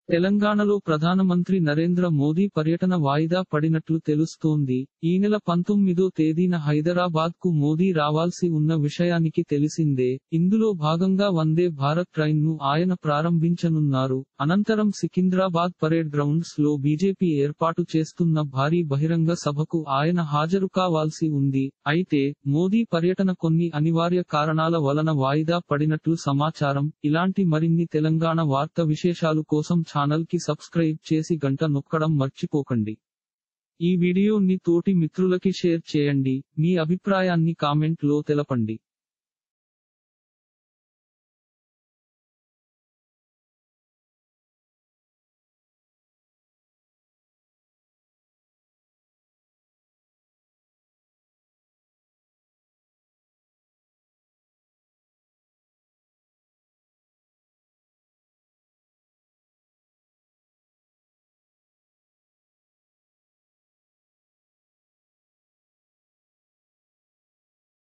తెలంగాణలో ప్రధానమంత్రి నరేంద్ర మోదీ పర్యటన వాయిదా పడినట్లు తెలుస్తోంది ఈ నెల పంతొమ్మిదో తేదీన హైదరాబాద్ కు మోదీ రావాల్సి ఉన్న విషయానికి తెలిసిందే ఇందులో భాగంగా వందే భారత్ ట్రైన్ ను ఆయన ప్రారంభించనున్నారు అనంతరం సికింద్రాబాద్ పరేడ్ గ్రౌండ్స్ లో బీజేపీ ఏర్పాటు చేస్తున్న భారీ బహిరంగ సభకు ఆయన హాజరు కావాల్సి ఉంది అయితే మోదీ పర్యటన కొన్ని అనివార్య కారణాల వలన వాయిదా పడినట్లు సమాచారం ఇలాంటి మరిన్ని తెలంగాణ వార్త విశేషాలు కోసం ఛానల్ కి సబ్స్క్రైబ్ చేసి గంట నొక్కడం మర్చిపోకండి ఈ వీడియోని తోటి మిత్రులకి షేర్ చేయండి మీ అభిప్రాయాన్ని కామెంట్ లో తెలపండి